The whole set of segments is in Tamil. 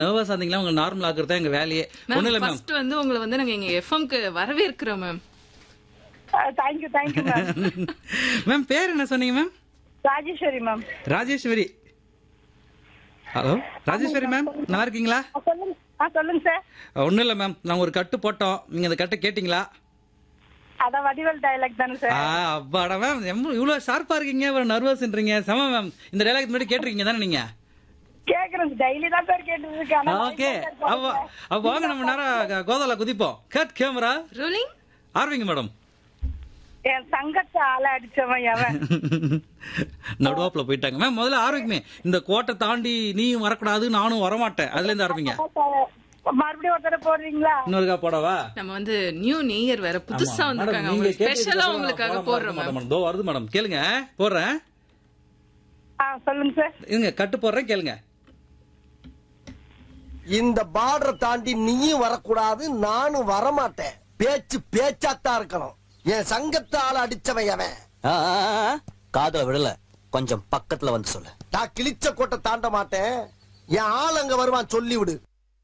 நர்வஸ் ஆந்தீங்களா உங்க நார்மல் ஆக்குறது தான் எங்க வேலையே ஒண்ணு இல்ல மேம் மேம் ஃபர்ஸ்ட் வந்து உங்களை வந்து நாங்க எங்க எஃப்எம்க்கு வரவேற்கிறோம் ma'am thank you thank you ma'am ma'am பேர் என்ன சொன்னீங்க ma'am Rajeswari ma'am Rajeswari hello Rajeswari ma'am நல்லா இருக்கீங்களா சொல்லுங்க ஆ சொல்லுங்க சார் ஒண்ணும் இல்ல மேம் நாங்க ஒரு கட்டு போட்டோம் நீங்க அந்த கட்டை கேட்டீங்களா அதான் வடிவல் டயலாக் தானே ஆ சார் அப்பாடா மேம் எவ்வளவு இவ்வளவு ஷார்ப்பா இருக்கீங்க இவ்வளவு நர்வஸ்ன்றீங்க செம மேம் இந்த டைலாக் முன்னாடி கேட்டிருக்கீங்க தானே நீங்க கேக்குறேன் டெய்லி தான் சார் கேட்டு இருக்கேன் ஓகே அப்ப அப்ப வாங்க நம்ம நேரம் கோதால குதிப்போம் கட் கேமரா ரோலிங் ஆர்விங்க மேடம் என் சங்கத்தை ஆள அடிச்சவன் எவன் நடுவாப்புல போயிட்டாங்க மேம் முதல்ல ஆரம்பிக்குமே இந்த கோட்டை தாண்டி நீயும் வரக்கூடாது நானும் வரமாட்டேன் அதுல இருந்து ஆரம்பிங்க மறுபடியும் ஒருத்தர போடுறீங்களா இன்னொருக்கா போடவா நம்ம வந்து நியூ நேயர் வேற புதுசா ஆமா. வந்திருக்காங்க மேடம், அவங்க நீங்க கேட்டதுக்கு ஸ்பெஷலா அப்புறம் உங்களுக்காக போடாம போடுறோம் இருக்க மேம் மாட்டேன் மேடம். தோ வருது மேடம் கேளுங்க போடுறேன் ஆ சொல்லுங்க சார் இருங்க கட்டு போடுறேன் கேளுங்க இந்த பார்டரை தாண்டி நீயும் வரக்கூடாது நானும் வரமாட்டேன் பேச்சு பேச்சாத்தான் இருக்கணும் என் சங்கத்தால அடிச்சவன் அவன் ஆ, ஆ, ஆ, காதுல விடல கொஞ்சம் பக்கத்துல வந்து சொல்லு நான் கிழிச்ச கோட்டை தாண்ட மாட்டேன் என் ஆள் அங்க வருவான் சொல்லி விடு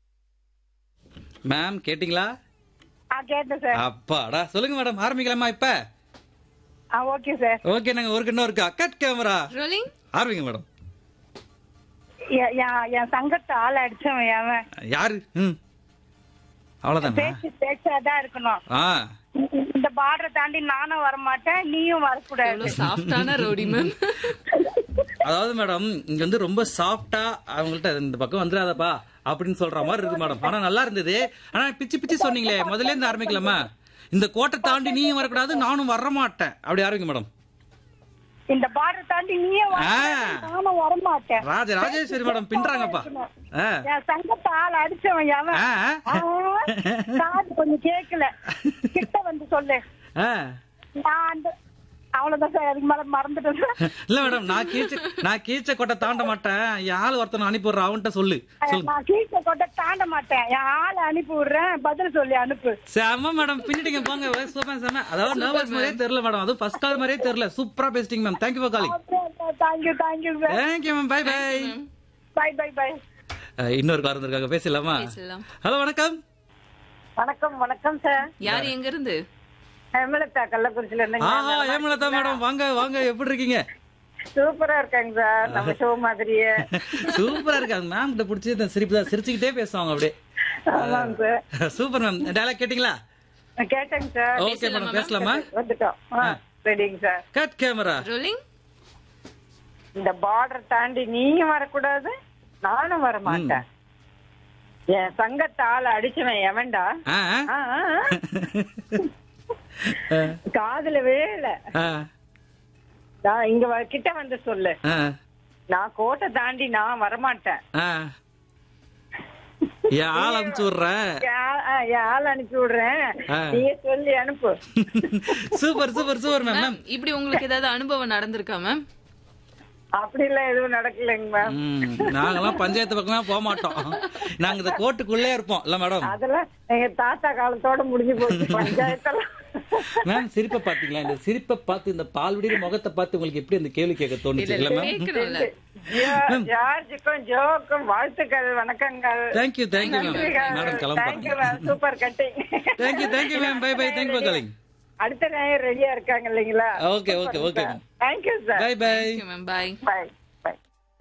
மேம் கேட்டிங்களா ஆ கேட்டேன் சார் அப்பாடா சொல்லுங்க மேடம் ஆரம்பிக்கலாமா இப்ப ஆ ஓகே சார் ஓகே நாங்க ஒரு இன்னும் இருக்கா கட் கேமரா ரோலிங் ஆரம்பிங்க மேடம் எ- என் என் சங்கத்தை ஆள அடிச்சவன் எவன் யாரு ம் அவ்வளவுதானா பேச்சு பேச்சாதான் இருக்கணும் ஆ இந்த பார்டரை தாண்டி நானும் வரமாட்டேன் நீயும் வரக்கூடாது எவ்வளவு சாஃப்டான ரோடி மேம் அதாவது மேடம் இங்க வந்து ரொம்ப சாஃப்டா அவங்கள்ட்ட இந்த பக்கம் வந்துடாதப்பா அப்படின்னு சொல்ற மாதிரி இருக்கு மேடம் ஆனா நல்லா இருந்தது ஆனா பிச்சு பிச்சு சொன்னீங்களே முதல்ல இருந்து ஆரம்பிக்கலாமா இந்த கோட்டை தாண்டி நீயும் வரக்கூடாது நானும் வரமாட்டேன் அப்படி ஆரம்பிங்க மேடம் இந்த பார்டர் தாண்டி நீயும் வரக்கூடாது, ஆ. நானும் வரமாட்டேன் ராஜ ராஜேஸ்வரி மேடம் பின்றாங்கப்பா ஆ. என் சங்கத்தை ஆள அடிச்சவன் எவன் ஆ. ஆ, காது கொஞ்சம் கேக்கல கிட்ட வந்து சொல்லு ஆ. நான் அந்த அவ்வளவுதான் சார் அதுக்கு மேல மறந்துட்டேன் சார் இல்ல மேடம் நான் கீச்ச நான் கீச்ச கோட்டை தாண்ட மாட்டேன் என் ஆள் ஒருத்தனை அனுப்பி விடுறேன் அவன்கிட்ட சொல்லு சொல்லு நான் கீழே கொட்ட தாண்ட மாட்டேன் என் ஆளை அனுப்பி விடுறேன் பதில் சொல்லி அனுப்பு செம்ம மேடம் பின்னிட்டீங்க போங்க சூப்பர் செம்ம அதாவது நர்வஸ் மாதிரியே தெரியல மேடம் அது ஃபர்ஸ்ட் கால் மாதிரியே தெரியல சூப்பரா பேசிட்டீங்க ma'am thank you for calling thank you thank you sir thank you ma'am bye bye bye bye bye இன்னொரு கார் வந்திருக்காங்க பேசலாமா பேசலாம். ஹலோ வணக்கம் வணக்கம் வணக்கம் சார் யார் எங்க இருந்து ஹேமலதா கள்ளக்குறிச்சியில இருந்து ஆஹா ஏமலதா மேடம் வாங்க வாங்க எப்படி இருக்கீங்க சூப்பரா இருக்காங்க சார் நம்ம ஷோ மாதிரியே சூப்பரா இருக்காங்க மேம் கிட்ட பிடிச்சி இந்த சிரிப்பு தான் சிரிச்சுக்கிட்டே பேசுவாங்க அப்படியே ஆமாங்க சார் சூப்பர் மேம் டயலாக் கேட்டிங்களா நான் கேட்டேங்க சார் ஓகே மேடம் பேசலாமா வந்துட்டோம் ஆ, சரிங்க சார் கட் கேமரா ரோலிங் இந்த பார்டர் தாண்டி நீயும் வரக்கூடாது நானும் வர மாட்டேன் என் சங்கத்தை ஆளை அடிச்சவன் எவன்டா ஆ ஆ, ஆ, ஆ. காதுல விழல ஆ நான் இங்க வ- கிட்ட வந்து சொல்லு ஆ நான் கோட்டை தாண்டி நான் வரமாட்டேன் ஆ என் ஆள் அனுப்பிச்சு விடுறேன் என் ஆ- ஆ, என் ஆள் அனுப்பி விடுறேன் ஆ. நீயே சொல்லி அனுப்பு super super super ma'am ma'am ma'am இப்படி உங்களுக்கு ஏதாவது அனுபவம் நடந்திருக்கா மேம் அப்படி எல்லாம் எதுவும் நடக்கலைங்க மேம் ம், நாங்கெல்லாம் பஞ்சாயத்து பக்கமே போக மாட்டோம் நாங்க இந்த கோட்டுக்குள்ளே இருப்போம் இல்ல மேடம் அதெல்லாம் எங்க தாத்தா காலத்தோட முடிஞ்சு போச்சு பஞ்சாயத்தெல்லாம் மேம் சிரிப்பை பாத்தீங்களா இந்த சிரிப்பை பார்த்து இந்த பால்வடியில முகத்தை பார்த்து உங்களுக்கு எப்படி அந்த கேள்வி கேட்க தோணுச்சு இல்ல மேம் கேட்கணும்ல ஜா- ஜார்ஜுக்கும் ஜோக்கும் வாழ்த்துக்கள் வணக்கங்கள் thank you thank you ma'am madam thank you கிளம்புறேன் ma'am super cutting thank you thank you ma'am bye bye thank you for calling அடுத்த நேரம் ரெடியா இருக்காங்க இல்லைங்களா okay okay okay ma'am thank you sir bye bye ma'am bye bye bye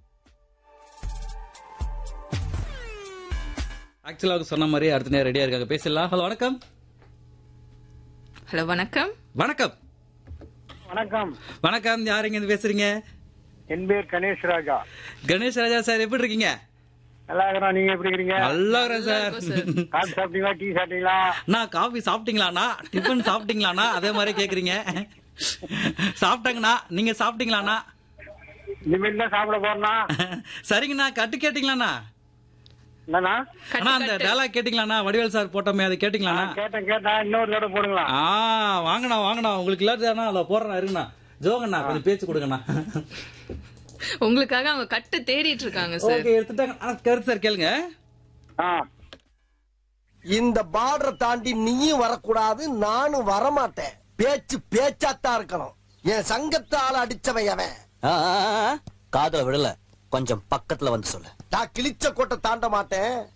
ஆக்சுவலாக சொன்ன மாதிரி அடுத்த நேரம் ரெடியா இருக்காங்க பேசலாம் ஹலோ வணக்கம் ஹலோ வணக்கம் வணக்கம் வணக்கம் வணக்கம் யார் இங்க இருந்து பேசுறீங்க என் பேர் கணேஷ் ராஜா கணேஷ் ராஜா சார் எப்படி இருக்கீங்க நல்லா இருக்கிறோம் நீங்க எப்படி இருக்கிறீங்க நல்லா இருக்கிறேன் சார் காஃபி சாப்பிட்டீங்களா டீ சாப்பிட்டீங்களா நான் காஃபி சாப்பிட்டீங்களாண்ணா டிஃபன் சாப்பிட்டீங்களாண்ணா அதே மாதிரி கேக்குறீங்க சாப்பிட்டாங்கண்ணா நீங்க சாப்பிட்டீங்களாண்ணா இனிமேல் தான் சாப்பிட போறோம்னா சரிங்கண்ணா கட்டு கேட்டீங்களாண்ணா என்னண்ணா அண்ணா அந்த டயலாக் கேட்டீங்களாண்ணா வடிவேல் சார் போட்டோமே அதை கேட்டீங்களாண்ணா கேட்டேன் கேட்டேன் இன்னொரு தடவை போடுங்களா ஆ வாங்கண்ணா வாங்கண்ணா உங்களுக்கு இல்லாதாண்ணா அதை போடுறேன் இருங்கண்ணா ஜோகண்ணா கொஞ்சம் பேச்சு கொடுங்கண்ணா உங்களுக்காக அவங்க கட்டு தேடிட்டு இருக்காங்க சார் ஓகே எடுத்துட்டாங்க ஆ, கருத்து சார் கேளுங்க ஆ இந்த பார்டரை தாண்டி நீயும் வரக்கூடாது நானும் வரமாட்டேன் பேச்சு பேச்சாத்தான் இருக்கணும் என் சங்கத்தால அடிச்சவன் அவன் ஆ, ஆ, ஆ, காதுல விடல கொஞ்சம் பக்கத்துல வந்து சொல்லு நான் கிழிச்ச கோட்டை தாண்ட மாட்டேன்